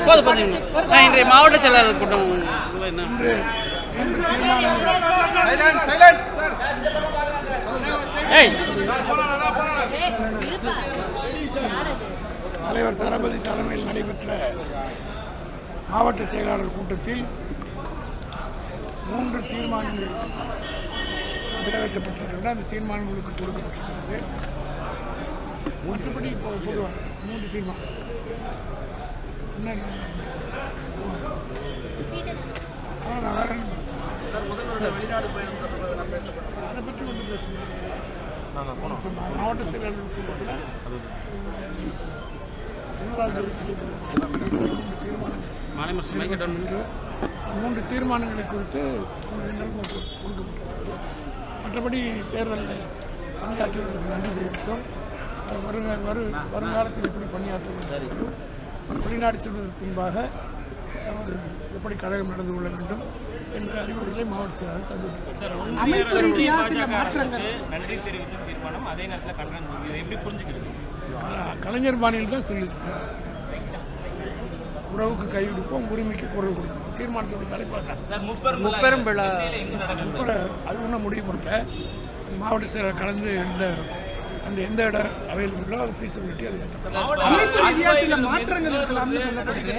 போதும் போதும் நான் இன்றைய மாவட்ட செயலாளர் கூட்டம் என்ன இன்று மூன்று தீர்மானங்கள் ஏய் தலைவர் தளபதி தலைமையில் நடைபெற்ற மாவட்ட செயலாளர் கூட்டத்தில் மூன்று தீர்மானங்கள் நிறைவேற்றப்பட்டிருக்கின்றன அந்த தீர்மானங்களுக்கு கொடுக்கப்பட்டிருக்கிறது மற்றபடி இப்போ பொதுவாக மூன்று தீர்மானம் என்ன ஆ, நான் வேற என்ன? அதை பற்றி ஒன்றும் பேசல மாவட்ட செயலாளர் கூட்டத்தில் இருபதாம் தேதி தீர்மானங்கள் மாலை மரசு மைக் டவுன் என்று மூன்று தீர்மானங்களை குறித்து எங்களுக்கு கொடுக்கப்பட்டிருக்கிறது மற்றபடி தேர்தலில் பணியாற்றுவதற்கு நன்றி தெரிவித்தோம் அஹ் வருங்க வரு வருங்காலத்தில் எப்படி பணியாற்றுவது வெளிநாடு செல்வதற்கு பின்பாக அவர் எப்படி கழகம் நடந்து கொள்ள வேண்டும் என்ற அறிவுரைகளை மாவட்ட செயலாளர் தந்துள்ளார் அமைப்பு ரீதியா சில மாற்றங்கள் நன்றி தெரிவித்தும் தீர்மானம் அதே நேரத்தில் கண்டனம் இதை எப்படி புரிஞ்சுக்கிறது க- கலைஞர் பாணியில் தான் சொல்லியிருக்கார் உறவுக்கு கை கொடுப்போம் உரிமைக்கு குரல் கொடுப்போம் தீர்மானத்தோட தலைப்பாக தான் சார் முப்பெரும் முப்பெரும் விழா அப்புறம் அது ஒன்றும் முடிவு பண்ணல மாவட்ட செயலர் கலந்து இருந்த அந்த எந்த இடம் அவைலபிளோ அது ஃபீஸிபிலிட்டி அது ஏற்ற அமைப்பு ரீதியா சில மாற்றங்கள் இருக்கலாம்னு சொல்லப்படுது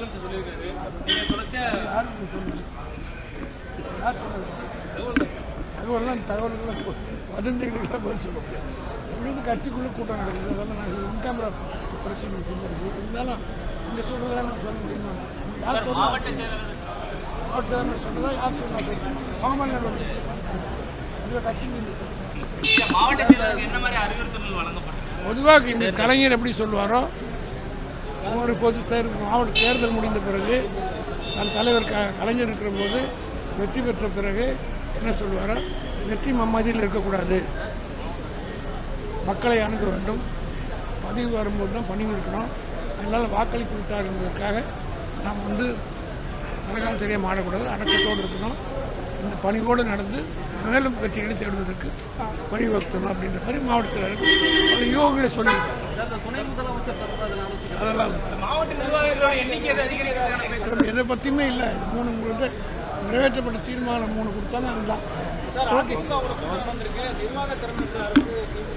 தகவல்லாம் தகவல்கள் வதந்திகளுக்கெல்லாம் பதில் சொல்ல முடியாது எங்களுக்கு கட்சிக்குள்ளே கூட்டம் நடக்குது அதெல்லாம் நான் இன் கேமரா பிரச்சனை சொல்லுறது இருந்தாலும் இந்த சொல்றதெல்லாம் நான் சொல்ல முடியுமா யார் சொன்னா மாவட்ட செயலர் சொல்றதா யார் சொன்னா காமன் அது கட்சிக்கு இல்லை சார் மாவட்ட செயலருக்கு என்ன மாதிரி அறிவுறுத்தல்கள் வழங்கப்பட்டது பொதுவாக இந்த கலைஞர் எப்படி சொல்லுவாரோ ஒவ்வொரு பொது தேர் மாவட்ட தேர்தல் முடிந்த பிறகு அந்த தலைவர் க கலைஞர் இருக்கிற போது வெற்றி பெற்ற பிறகு என்ன சொல்லுவாரோ வெற்றி மம்மதியில் இருக்கக்கூடாது மக்களை அணுக வேண்டும் பதிவு வரும்போது தான் பணிவு இருக்கணும் அதனால் வாக்களித்து விட்டார் என்பதற்காக நாம் வந்து தலகால் தெரியாம ஆடக்கூடாது அடக்கத்தோடு இருக்கணும் இந்த பணிவோடு நடந்து மேலும் வெற்றிகளை தேடுவதற்கு வழிவகுத்தணும் அப்படின்ற மாதிரி மாவட்ட செயலர் பல யோகங்களை சொல்லியிருக்காங்க துணை முதலமைச்சர் தொடர்பாக அதெல்லாம் இல்லை. மாவட்ட நிர்வாகிகளோட எண்ணிக்கை அதிகரிக்கிறதுக்கான அதில் எதை பற்றியுமே இல்லை இது மூணு உங்களுக்கு நிறைவேற்றப்பட்ட தீர்மானம் மூணு கொடுத்தாலும் அதுதான் சார் அதிமுக ஒரு கூட்டம் வந்திருக்கு நிர்வாக திறமைக்கு அரசு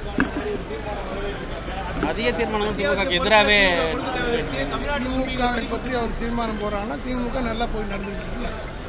அதிக தீர்மானங்கள் திமுக எதிராகவே திமுகவை பற்றி அவர் தீர்மானம் போடுறாங்கன்னா திமுக நல்லா போய் நடந்துக்கிட்டு இருக்குல்ல